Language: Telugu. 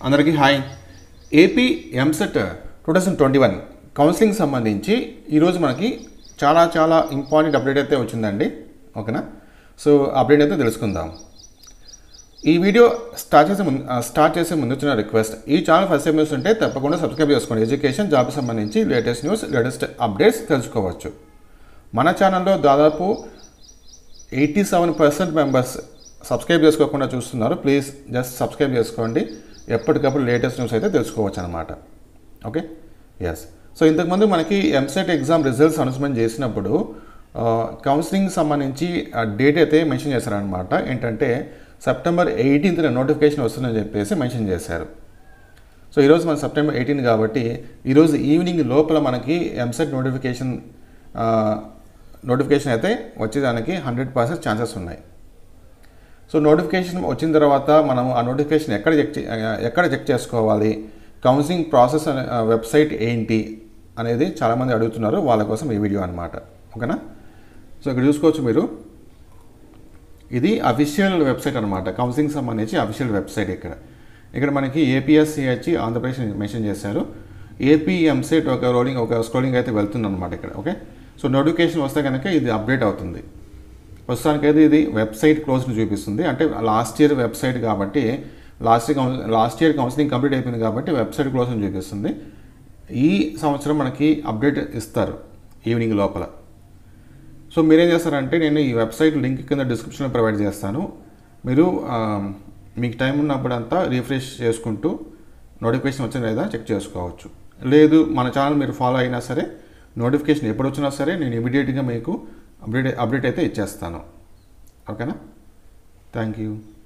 అందరికీ hi AP EAMCET two thousand twenty one counselling సంబంధించి ఈరోజు మనకి చాలా చాలా ఇంపార్టెంట్ అప్డేట్ అయితే వచ్చిందండి ఓకేనా సో అప్డేట్ అయితే తెలుసుకుందాం ఈ వీడియో స్టార్ట్ చేసే ముందు ఆ, స్టార్ట్ చేసే ముందు చిన్న రిక్వెస్ట్ ఈ ఛానల్ ఫస్ట్ టైం న్యూస్ ఉంటే తప్పకుండా సబ్స్క్రైబ్ చేసుకోండి ఎడ్యుకేషన్ జాబ్ సంబంధించి లేటెస్ట్ న్యూస్ లేటెస్ట్ అప్డేట్స్ తెలుసుకోవచ్చు మన ఛానల్లో దాదాపు eighty seven percent members subscribe చేసుకోకుండా చూస్తున్నారు ప్లీజ్ జస్ట్ సబ్స్క్రైబ్ చేసుకోండి ఎప్పటికప్పుడు లేటెస్ట్ న్యూస్ అయితే తెలుసుకోవచ్చు అనమాట ఓకే ఎస్ సో ఇంతకుముందు మనకి ఎంసెట్ ఎగ్జామ్ రిజల్ట్స్ అనౌన్స్మెంట్ చేసినప్పుడు కౌన్సిలింగ్ సంబంధించి డేట్ అయితే మెన్షన్ చేశారనమాట ఏంటంటే సెప్టెంబర్ ఎయిటీన్త్న నోటిఫికేషన్ వస్తుందని చెప్పేసి మెన్షన్ చేశారు సో ఈరోజు మన సెప్టెంబర్ ఎయిటీన్ కాబట్టి ఈరోజు ఈవినింగ్ లోపల మనకి ఎంసెట్ నోటిఫికేషన్ నోటిఫికేషన్ అయితే వచ్చేదానికి హండ్రెడ్ పర్సెంట్ ఛాన్సెస్ ఉన్నాయి సో నోటిఫికేషన్ వచ్చిన తర్వాత మనం ఆ నోటిఫికేషన్ ఎక్కడ చెక్ చే- ఎక్కడ చెక్ చేసుకోవాలి కౌన్సిలింగ్ ప్రాసెస్ అనే ఆ, వెబ్సైట్ ఏంటి అనేది చాలామంది అడుగుతున్నారు వాళ్ళ కోసం ఈ వీడియో అనమాట ఓకేనా సో ఇక్కడ చూసుకోవచ్చు మీరు ఇది అఫీషియల్ వెబ్సైట్ అనమాట కౌన్సిలింగ్ సంబంధించి అఫీషియల్ వెబ్సైట్ ఇక్కడ ఇక్కడ మనకి ఏపీఎస్సిహెచ్ ఆంధ్రప్రదేశ్ మెన్షన్ చేశారు ఏపీ ఎంసెట్ ఒక రోలింగ్ ఒక స్క్రోలింగ్ అయితే వెళ్తుంది అనమాట ఇక్కడ ఓకే సో నోటిఫికేషన్ వస్తే కనుక ఇది అప్డేట్ అవుతుంది ప్రస్తుతానికైతే ఇది వెబ్సైట్ క్లోజ్ని చూపిస్తుంది అంటే లాస్ట్ ఇయర్ వెబ్సైట్ కాబట్టి లాస్ట్ ఇయర్ కౌన్ లాస్ట్ ఇయర్ కౌన్సిలింగ్ కంప్లీట్ అయిపోయింది కాబట్టి వెబ్సైట్ క్లోజ్ని చూపిస్తుంది ఈ సంవత్సరం మనకి అప్డేట్ ఇస్తారు ఈవినింగ్ లోపల సో మీరేం చేస్తారంటే నేను ఈ వెబ్సైట్ లింక్ కింద డిస్క్రిప్షన్లో ప్రొవైడ్ చేస్తాను మీరు ఆ, మీకు టైం ఉన్నప్పుడు అంతా రీఫ్రెష్ చేసుకుంటూ నోటిఫికేషన్ వచ్చిందా లేదా చెక్ చేసుకోవచ్చు లేదు మన ఛానల్ మీరు ఫాలో అయినా సరే నోటిఫికేషన్ ఎప్పుడు వచ్చినా సరే నేను ఇమీడియట్గా మీకు అప్డేట్ అప్డేట్ అయితే ఇచ్చేస్తాను ఓకేనా థ్యాంక్ యూ